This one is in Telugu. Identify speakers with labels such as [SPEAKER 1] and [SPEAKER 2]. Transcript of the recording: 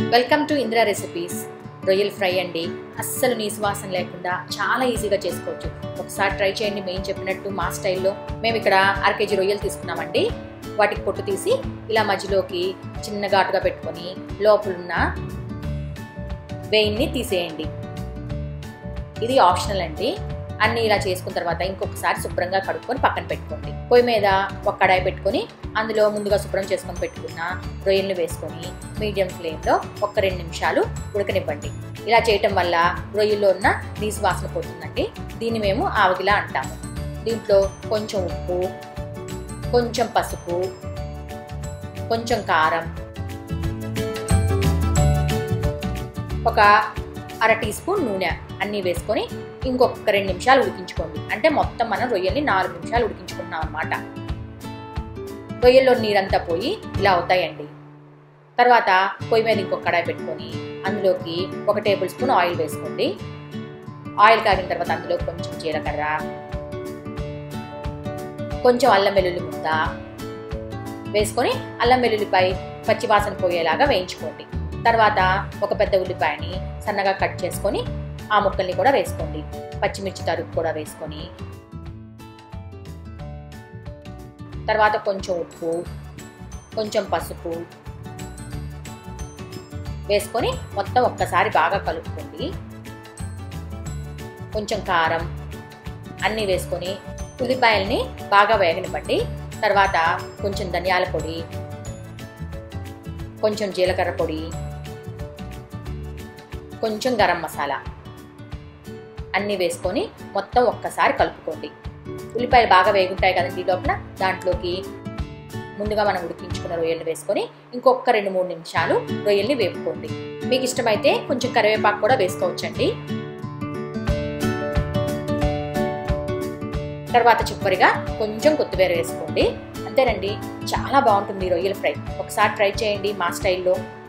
[SPEAKER 1] వెల్కమ్ టు ఇందిరా రెసిపీస్ రొయ్యల్ ఫ్రై అండి అస్సలు నీసు వాసన లేకుండా చాలా ఈజీగా చేసుకోవచ్చు ఒకసారి ట్రై చేయండి మేము చెప్పినట్టు మా స్టైల్లో మేము ఇక్కడ అర కేజీ రొయ్యలు తీసుకున్నామండి వాటికి పొట్టు తీసి ఇలా మధ్యలోకి చిన్న ఘాటుగా పెట్టుకొని లోపలున్న వెయిన్ని తీసేయండి ఇది ఆప్షనల్ అండి అన్నీ ఇలా చేసుకున్న తర్వాత ఇంకొకసారి శుభ్రంగా కడుక్కొని పక్కన పెట్టుకోండి పొయ్యి మీద ఒక కడాయి పెట్టుకొని అందులో ముందుగా శుభ్రం చేసుకొని పెట్టుకున్న రొయ్యల్ని వేసుకొని మీడియం ఫ్లేమ్లో ఒక రెండు నిమిషాలు ఉడకనివ్వండి ఇలా చేయటం వల్ల రొయ్యల్లో ఉన్న నీసు వాసన పోతుందండి దీన్ని మేము ఆవగిలా అంటాము దీంట్లో కొంచెం ఉప్పు కొంచెం పసుపు కొంచెం కారం ఒక అర టీ స్పూన్ నూనె అన్నీ వేసుకొని ఇంకొక రెండు నిమిషాలు ఉడికించుకోండి అంటే మొత్తం మనం రొయ్యల్ని నాలుగు నిమిషాలు ఉడికించుకున్నాం అనమాట రొయ్యల్లో నీరంతా పోయి ఇలా అవుతాయండి తర్వాత పొయ్యి మీద ఇంకొక కడాయి పెట్టుకొని అందులోకి ఒక టేబుల్ స్పూన్ ఆయిల్ వేసుకోండి ఆయిల్ కాగిన తర్వాత అందులో కొంచెం జీలకర్ర కొంచెం అల్లం వెల్లుల్లి ముద్ద వేసుకొని అల్లం వెల్లుల్లిపై పచ్చివాసన పోయేలాగా వేయించుకోండి తర్వాత ఒక పెద్ద ఉల్లిపాయని సన్నగా కట్ చేసుకొని ఆ ముక్కల్ని కూడా వేసుకోండి పచ్చిమిర్చి తరుగు కూడా వేసుకొని తర్వాత కొంచెం ఉప్పు కొంచెం పసుపు వేసుకొని మొత్తం ఒక్కసారి బాగా కలుపుకోండి కొంచెం కారం అన్నీ వేసుకొని ఉల్లిపాయల్ని బాగా వేగనివ్వండి తర్వాత కొంచెం ధనియాల పొడి కొంచెం జీలకర్ర పొడి కొంచెం గరం మసాలా అన్నీ వేసుకొని మొత్తం ఒక్కసారి కలుపుకోండి ఉల్లిపాయలు బాగా వేగుంటాయి కదండి లోపల దాంట్లోకి ముందుగా మనం ఉడికించుకున్న రొయ్యలు వేసుకొని ఇంకొక రెండు మూడు నిమిషాలు రొయ్యల్ని వేపుకోండి మీకు ఇష్టమైతే కొంచెం కరివేపాకు కూడా వేసుకోవచ్చండి తర్వాత చివరిగా కొంచెం కొత్తిమీర వేసుకోండి అంతేనండి చాలా బాగుంటుంది రొయ్యల ఫ్రై ఒకసారి ట్రై చేయండి మా స్టైల్లో